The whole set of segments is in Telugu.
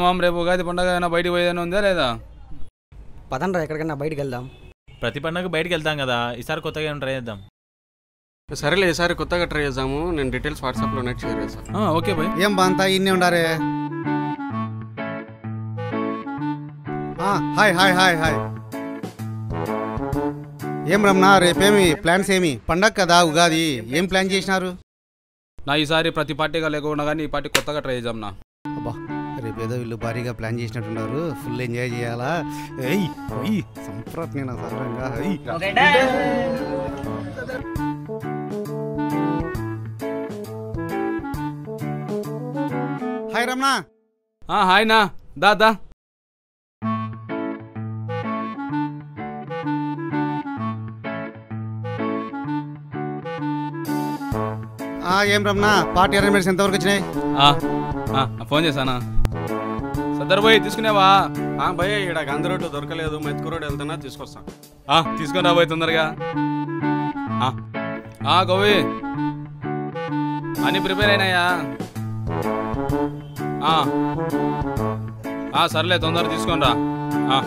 మామ రేపు ఉగాది పండగ అయినా బయటికి పోయేదని ఉందా లేదా పదండ్రా ఎక్కడికైనా బయటికి వెళ్దాం ప్రతి పండుగ బయటికి వెళ్తాం కదా ఈసారి కొత్తగా ఏమైనా ట్రై చేద్దాం సరేలే ఈసారి కొత్తగా ట్రై చేద్దాము నేను డీటెయిల్స్ వాట్సాప్లో నెట్ షేర్ చేస్తాను ఆ, ఓకే బాయ్ ఏం బాంతా ఇన్నే ఉండారే ఆ, హాయ్ హాయ్ హాయ్ హాయ్ ఏం రమణ రేపేమి ప్లాన్స్ ఏమి పండగ కదా ఉగాది ఏం ప్లాన్ చేసినారు నా ఈసారి ప్రతి పార్టీగా లేకుండా కానీ ఈ పార్టీ కొత్తగా ట్రై చేద్దాం నా అబ్బా రేపేదో వీళ్ళు భారీగా ప్లాన్ చేసినట్టున్నారు ఫుల్ ఎంజాయ్ చేయాలా ఏయ్ ఓయ్ సంప్రట్ నేను సదరంగా ఏయ్. హాయ్ రమణ ఆ, హాయ్ నా దా దా ఆ, ఏం రమణ పార్టీ అరేంజ్మెంట్స్ ఎంతవరకు వచ్చినాయి ఆ, ఆ, ఫోన్ చేశానా సద్దరు పోయి తీసుకునేవా ఆ, భయ్య ఇక్కడ గాంధీ రోడ్డు దొరకలేదు మెతుకు రోడ్డు వెళ్తున్నా తీసుకొస్తాను ఆ, తీసుకొని రాబోయే తొందరగా ఆ, ఆ, గోవి అన్నీ ప్రిపేర్ అయినాయా ఆ, ఆ, సర్లే తొందరగా తీసుకొని రా ఆ,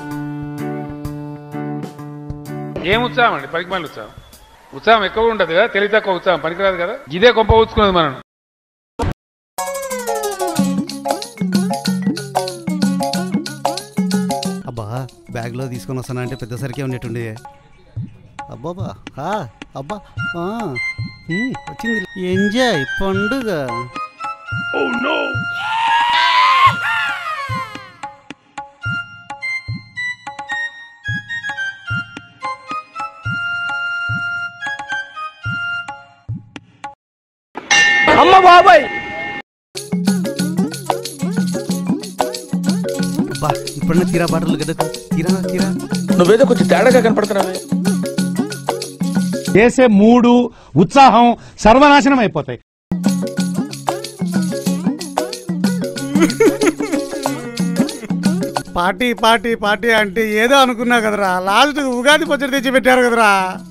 ఏం ఉత్సాహం అండి పనికి మళ్ళీ ఉత్సాహం ఉత్సాహం ఎక్కువ ఉండదు కదా తెలివి తక్కువ ఉత్సాహం పనికిరాదు కదా ఇదే గొప్ప ఊచుకున్నది మనం అబ్బా బ్యాగ్లో తీసుకొని వస్తానా అంటే పెద్ద సరికే ఉన్నట్టుండే అబ్బాబా ఆ, అబ్బా ఆ, ఉమ్, వచ్చింది ఎంజాయ్ పండుగ అబ్బా ఇప్పుడన్నా తీరా బాటలు గడ్డకు తీరా తీరా నువ్వేదో కొంచెం తేడాగా కనపడుతున్నావే చేసే మూడు ఉత్సాహం సర్వనాశనం అయిపోతాయి పార్టీ పార్టీ పార్టీ అంటే ఏదో అనుకున్నా కదరా లాస్ట్ ఉగాది పచ్చడి తెచ్చి పెట్టారు కదరా